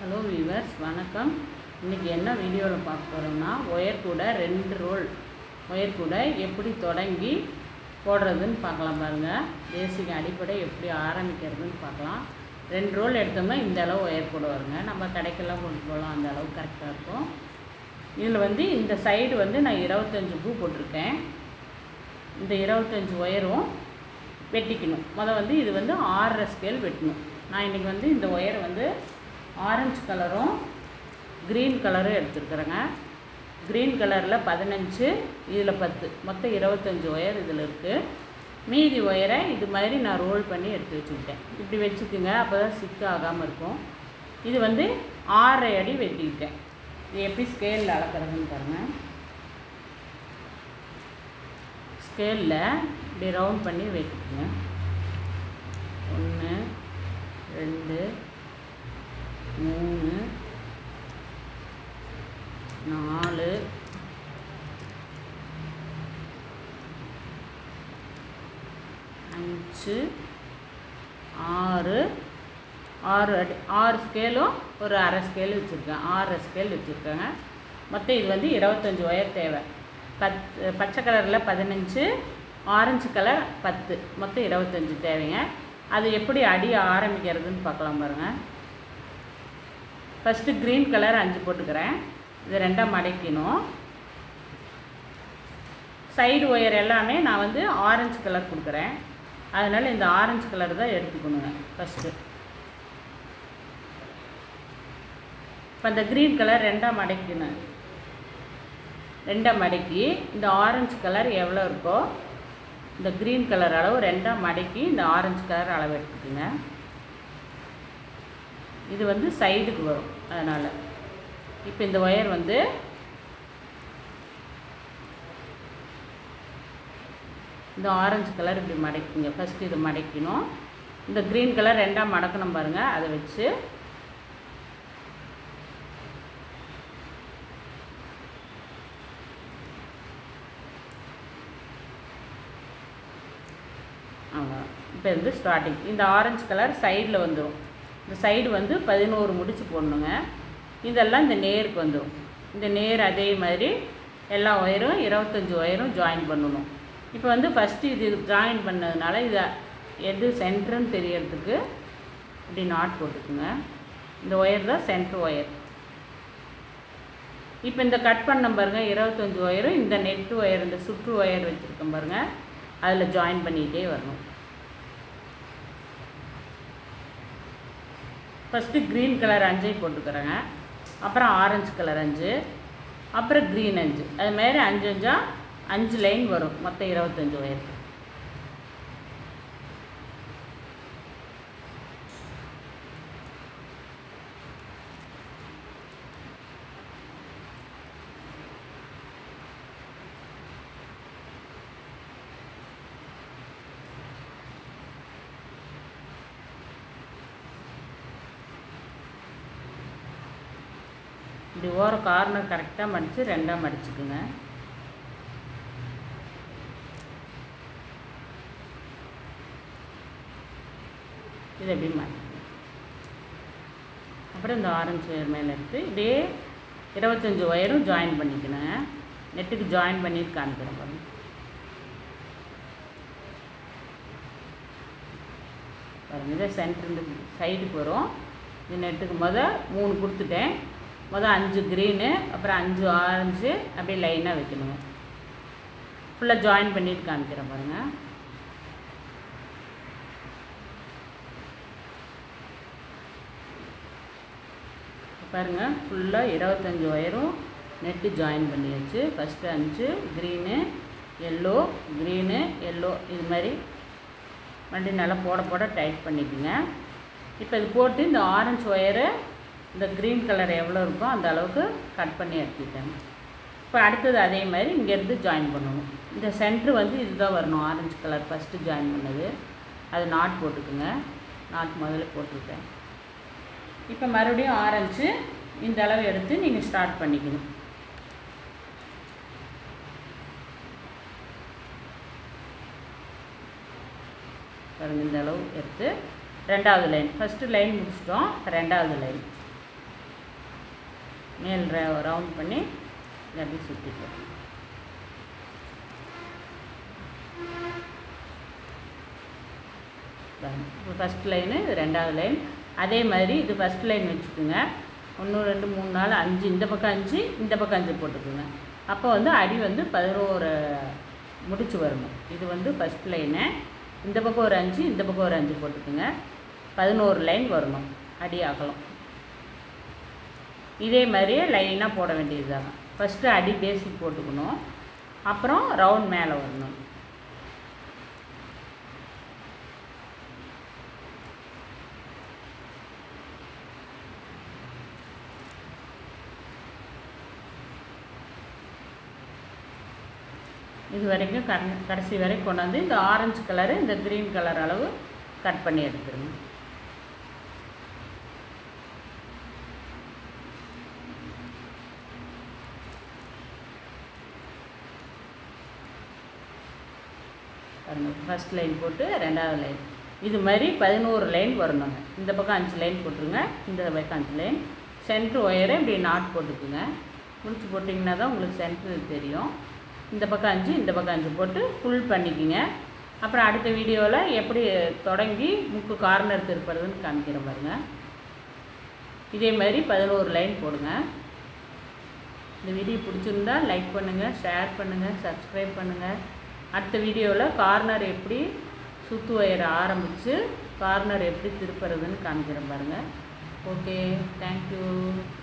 hello viewers வணக்கம் இன்றைக்கி என்ன வீடியோவில் பார்க்க போகிறோம்னா ஒயர் கூட ரெண்டு ரோல் ஒயர் கூட எப்படி தொடங்கி போடுறதுன்னு பார்க்கலாம் பாருங்கள் பேசிக் அடிப்படை எப்படி ஆரம்பிக்கிறதுன்னு பார்க்கலாம் ரெண்டு ரோல் எடுத்தோம்னா இந்த அளவு ஒயர் கூட வருங்க நம்ம கடைக்கெல்லாம் கொண்டு போகலாம் அந்த அளவு கரெக்டாக இருக்கும் இதில் வந்து இந்த சைடு வந்து நான் இருபத்தஞ்சு பூ போட்டிருக்கேன் இந்த இருபத்தஞ்சி ஒயரும் வெட்டிக்கணும் மொதல் வந்து இது வந்து ஆறரை ஸ்கேல் வெட்டணும் நான் இன்றைக்கி வந்து இந்த ஒயர் வந்து ஆரஞ்சு கலரும் க்ரீன் கலரும் எடுத்துருக்குறேங்க க்ரீன் கலரில் பதினஞ்சு இதில் பத்து மொத்தம் இருபத்தஞ்சி ஒயர் இதில் இருக்குது மீதி ஒயரை இது மாதிரி நான் ரோல் பண்ணி எடுத்து வச்சுக்கிட்டேன் இப்படி வச்சுக்குங்க அப்போ தான் சிக்கு ஆகாமல் இருக்கும் இது வந்து ஆறரை அடி வெட்டிக்கிட்டேன் இது எப்படி ஸ்கேலில் அளக்குறதுன்னு பாருங்கள் ஸ்கேலில் இப்படி ரவுண்ட் பண்ணி வைக்கணுங்க ஒன்று ரெண்டு மூணு நாலு அஞ்சு ஆறு ஆறு அடி ஆறு ஸ்கேலும் ஒரு அரை ஸ்கேல் வச்சுருக்கேன் ஆறு ஸ்கேல் வச்சுருக்கேங்க மொத்தம் இது வந்து இருபத்தஞ்சி ஒயர் தேவை பத் பச்சை கலரில் பதினஞ்சு ஆரஞ்சு கலர் பத்து மொத்தம் இருபத்தஞ்சி தேவைங்க அது எப்படி அடி ஆரம்பிக்கிறதுன்னு பார்க்கலாம் பாருங்கள் ஃபஸ்ட்டு க்ரீன் கலர் அஞ்சு போட்டுக்கிறேன் இது ரெண்டாக மடக்கணும் சைடு ஒயர் எல்லாமே நான் வந்து ஆரஞ்சு கலர் கொடுக்குறேன் அதனால் இந்த ஆரஞ்சு கலர் தான் எடுத்துக்கணுங்க ஃபஸ்ட்டு இப்போ இந்த க்ரீன் கலர் ரெண்டாக மடக்கணும் ரெண்டாக மடக்கி இந்த ஆரஞ்சு கலர் எவ்வளோ இருக்கோ இந்த க்ரீன் கலர் அளவு ரெண்டாக மடக்கி இந்த ஆரஞ்சு கலர் அளவு எடுத்துக்கோங்க இது வந்து சைடுக்கு வரும் அதனால் இப்போ இந்த ஒயர் வந்து இந்த ஆரஞ்சு கலர் இப்படி மடக்கிங்க ஃபஸ்ட்டு இது மடக்கணும் இந்த க்ரீன் கலர் ரெண்டாக மடக்கணும் பாருங்கள் அதை வச்சு அவ்வளோ இப்போ வந்து ஸ்டார்டிங் இந்த ஆரஞ்சு கலர் சைடில் வந்துடும் இந்த சைடு வந்து பதினோரு முடிச்சு போடணுங்க இதெல்லாம் இந்த நேருக்கு வந்துடும் இந்த நேர் அதே மாதிரி எல்லா ஒயரும் இருபத்தஞ்சி ஒயரும் ஜாயின் பண்ணணும் இப்போ வந்து ஃபஸ்ட்டு இது ஜாயின் பண்ணதுனால இதை எது சென்டருன்னு தெரியறதுக்கு இப்படி நாட் போட்டுக்குங்க இந்த ஒயர் தான் சென்ட்ரு ஒயர் இப்போ இந்த கட் பண்ண பாருங்கள் இருபத்தஞ்சி ஒயரும் இந்த நெட்டு ஒயர் இந்த சுற்று ஒயர் வச்சுருக்கேன் பாருங்கள் அதில் ஜாயின் பண்ணிகிட்டே வரணும் ஃபஸ்ட்டு க்ரீன் கலர் அஞ்சை போட்டுக்கிறேங்க அப்புறம் ஆரஞ்சு கலர் அஞ்சு அப்புறம் க்ரீன் அஞ்சு அது மாதிரி அஞ்சு அஞ்சா அஞ்சு லைன் வரும் மொத்தம் இருபத்தஞ்சி ஒயர் இப்படி ஓர கார்னர் கரெக்டாக மடித்து ரெண்டாக மடிச்சுக்குங்க இது எப்படி மடி அப்புறம் இந்த ஆரஞ்சு ஒயர் மேலே எடுத்து இதே இருபத்தஞ்சி ஒயரும் ஜாயின் பண்ணிக்கணுங்க நெட்டுக்கு ஜாயின் பண்ணிட்டு காமிக்கிறேன் பாருங்க பாருங்கள் இதே சென்டர் சைடுக்கு வரும் இது நெட்டுக்கு மொதல் மூணு கொடுத்துட்டேன் மொதல் அஞ்சு க்ரீனு அப்புறம் அஞ்சு ஆரஞ்சு அப்படியே லைனாக வைக்கணுங்க ஃபுல்லாக ஜாயின் பண்ணிட்டு காமிக்கிறேன் பாருங்கள் பாருங்கள் ஃபுல்லாக இருபத்தஞ்சி ஒயரும் நெட்டு ஜாயின் பண்ணியாச்சு ஃபஸ்ட்டு அஞ்சு க்ரீனு எல்லோ க்ரீனு எல்லோ இது மாதிரி வண்டி நல்லா போட போட டைட் பண்ணிக்கோங்க இப்போ இது போட்டு இந்த ஆரஞ்சு ஒயரு இந்த க்ரீன் கலர் எவ்வளோ இருக்கோ அந்த அளவுக்கு கட் பண்ணி எடுத்துக்கிட்டேன் இப்போ அடுத்தது அதே மாதிரி இங்கேருந்து ஜாயின் பண்ணணும் இந்த சென்ட்ரு வந்து இதுதான் வரணும் ஆரஞ்சு கலர் ஃபஸ்ட்டு ஜாயின் பண்ணது அது நாட் போட்டுக்குங்க நாட் முதல்ல போட்டுருக்கேன் இப்போ மறுபடியும் ஆரஞ்சு இந்த அளவு எடுத்து நீங்கள் ஸ்டார்ட் பண்ணிக்கணும் பாருங்கள் இந்த அளவு எடுத்து ரெண்டாவது லைன் ஃபஸ்ட்டு லைன் முடிச்சிட்டோம் ரெண்டாவது லைன் மேல் ரவுண்ட் பண்ணி இதை அப்படியே சுற்றிட்டு இப்போ ஃபஸ்ட் லைனு இது ரெண்டாவது லைன் அதே மாதிரி இது ஃபஸ்ட் லைன் வச்சுக்கோங்க ஒன்று ரெண்டு மூணு நாலு அஞ்சு இந்த பக்கம் அஞ்சு இந்த பக்கம் அஞ்சு போட்டுக்குங்க அப்போ வந்து அடி வந்து பதினோரு முடிச்சு வரணும் இது வந்து ஃபஸ்ட் லைனு இந்த பக்கம் ஒரு அஞ்சு இந்த பக்கம் ஒரு அஞ்சு போட்டுக்குங்க பதினோரு லைன் வரணும் அடி அகலம் இதே மாதிரியே லைனாக போட வேண்டியது தாங்க ஃபஸ்ட்டு அடி பேசிக் போட்டுக்கணும் அப்புறம் ரவுண்ட் மேலே வரணும் இது வரைக்கும் கட கடைசி வரைக்கும் கொண்டாந்து இந்த ஆரஞ்சு கலரு இந்த க்ரீன் கலர் அளவு கட் பண்ணி எடுத்துருங்க ஃபஸ்ட் லைன் போட்டு ரெண்டாவது லைன் இது மாதிரி பதினோரு லைன் வரணுங்க இந்த பக்கம் அஞ்சு லைன் போட்டுருங்க இந்த பக்கம் அஞ்சு லைன் சென்ட்ரு ஒயரை இப்படி நாட் போட்டுக்குங்க முடிச்சு போட்டிங்கன்னா தான் உங்களுக்கு சென்ட்ரு தெரியும் இந்த பக்கம் அஞ்சு இந்த பக்கம் அஞ்சு போட்டு ஃபுல் பண்ணிக்கோங்க அப்புறம் அடுத்த வீடியோவில் எப்படி தொடங்கி முக்கு கார்னர் திருப்புறதுன்னு காமிக்கிற பாருங்க இதே மாதிரி பதினோரு லைன் போடுங்க இந்த வீடியோ பிடிச்சிருந்தா லைக் பண்ணுங்கள் ஷேர் பண்ணுங்கள் சப்ஸ்கிரைப் பண்ணுங்கள் அடுத்த வீடியோவில் கார்னர் எப்படி சுத்து வயிறு ஆரம்பித்து கார்னர் எப்படி திருப்புறதுன்னு காமிக்கிறேன் பாருங்கள் ஓகே தேங்க்யூ